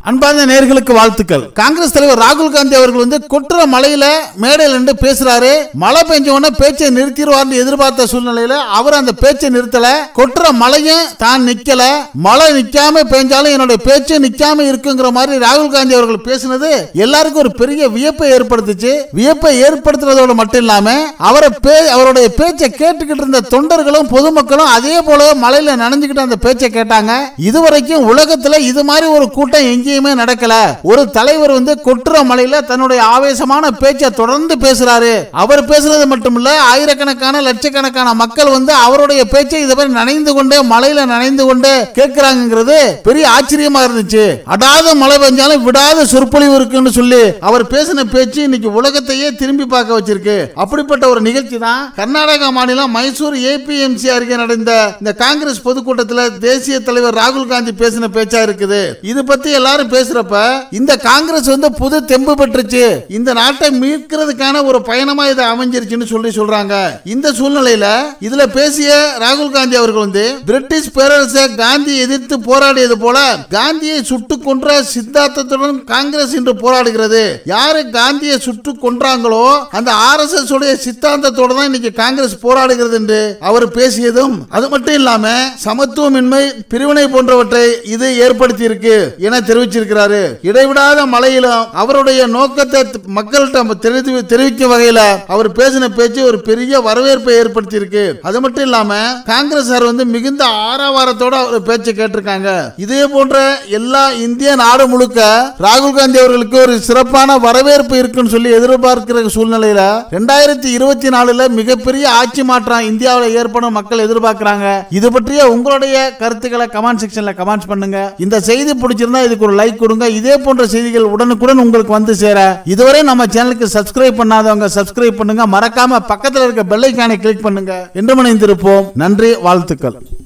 அன்பார்ந்த நேர்களுக்கு வாழ்த்துக்கள் காங்கிரஸ் தலைவர் ராகுல் காந்தி அவர்கள் வந்து கொட்டுற மலையில மேடையில் நின்று பேசுறாரு மழை பெஞ்ச உடனே பேச்சை நிறுத்திடுவார்னு எதிர்பார்த்த சூழ்நிலையில அவர் அந்த பேச்சை நிறுத்தல கொட்டுற மழையும் தான் நிக்கல மழை நிக்காம பெஞ்சாலும் என்னுடைய பேச்சு நிக்காம இருக்குங்கிற மாதிரி ராகுல் காந்தி அவர்கள் பேசினது எல்லாருக்கும் ஒரு பெரிய வியப்பை ஏற்படுத்துச்சு வியப்பை ஏற்படுத்துறதோடு மட்டும் இல்லாம அவரை பே அவருடைய பேச்சை கேட்டுக்கிட்டு இருந்த தொண்டர்களும் பொதுமக்களும் அதே போல மழையில நனைஞ்சுக்கிட்டு அந்த பேச்சை கேட்டாங்க இதுவரைக்கும் உலகத்துல இது மாதிரி ஒரு கூட்டம் எங்கேயுமே நடக்கல ஒரு தலைவர் வந்து கொட்டுற மலையில தன்னுடைய ஆவேசமான பேச்சை தொடர்ந்து பேசுறாரு அவர் பேசுறது மட்டும் இல்ல ஆயிரக்கணக்கான லட்சக்கணக்கான மக்கள் வந்து அவருடைய பேச்சை இது மாதிரி நனைந்து கொண்டே மலையில நனைந்து கொண்டே கேட்கிறாங்கிறது பெரிய ஆச்சரியமா இருந்துச்சு அடாத மழை பெஞ்சாலும் விடாத சொற்பொழிவு இருக்குன்னு சொல்லி அவர் பேசின பேச்சு இன்னைக்கு உலகத்தையே திரும்பி பார்க்க வச்சிருக்கு அப்படிப்பட்ட ஒரு நிகழ்ச்சி தான் கர்நாடகா மாநிலம் மைசூர் ஏபிஎம்சி அருகே நடந்த இந்த காங்கிரஸ் பொதுக்கூட்டத்தில் தேசிய தலைவர் ராகுல் காந்தி பேசின பேச்சா இருக்குது இது பத்தி எல்லாரும் பேசுறப்ப இந்த காங்கிரஸ் வந்து புது தெம்பு பெற்றுச்சு இந்த நாட்டை மீட்கிறதுக்கான ஒரு பயணமா இது அமைஞ்சிருச்சுன்னு சொல்லி சொல்றாங்க இந்த சூழ்நிலையில இதுல பேசிய ராகுல் காந்தி அவர்கள் வந்து பிரிட்டிஷ் பேரரசை காந்தி எதிர்த்து போராடியது போல காந்தியை சுட்டு கொன்ற சித்தாந்தத்துடன் காங்கிரஸ் இன்று போராடுகிறது யாரு காந்தியை சுட்டு கொன்றாங்களோ அந்த ஆர் எஸ் எஸ் உடைய சித்தாந்தத்தோட தான் இன்னைக்கு காங்கிரஸ் போராடுகிறது என்று அவர் பேசியதும் அது மட்டும் இல்லாம சமத்துவமின்மை பிரிவினை போன்றவற்றை இது ஏற்படுத்தி இருக்கு என தெரிவிச்சிருக்கிறாரு இடைவிடாத மழையிலும் அவருடைய நோக்கத்தை மக்கள்கிட்ட தெரிவி- தெரிவிக்கும் வகையில அவர் பேசின பேச்சு ஒரு பெரிய வரவேற்பை ஏற்படுத்தி இருக்கு அது மட்டும் இல்லாம காங்கிரஸ் வந்து மிகுந்த ஆரவாரத்தோட அவர் பேச்சை கேட்டிருக்காங்க இதே போன்ற எல்லா இந்திய நாடு முழுக்க ராகுல் காந்தி அவர்களுக்கு ஒரு சிறப்பான வரவேற்பு இருக்குன்னு சொல்லி எதிர்பார்க்கிற சூழ்நிலையில ரெண்டாயிரத்தி இருபத்தி நாலுல மிகப்பெரிய ஆட்சி மாற்றம் இந்தியாவில் ஏற்படும் மக்கள் எதிர்பார்க்கிறாங்க இது பற்றிய உங்களுடைய கருத்துக்களை கமெண்ட் செக்ஷன்ல கமெண்ட்ஸ் பண்ணுங்க இந்த செய்தி பிடிச்சிருந்தா இதுக்கு ஒரு லைக் கொடுங்க இதே போன்ற செய்திகள் உடனுக்குடன் உங்களுக்கு வந்து சேர இதுவரை நம்ம சேனலுக்கு சப்ஸ்கிரைப் பண்ணாதவங்க சப்ஸ்கிரைப் பண்ணுங்க மறக்காம பக்கத்தில் இருக்க பெல் ஐக்கானை கிளிக் பண்ணுங்க என்று மணிந்திருப்போம் நன்றி வாழ்த்துக்கள்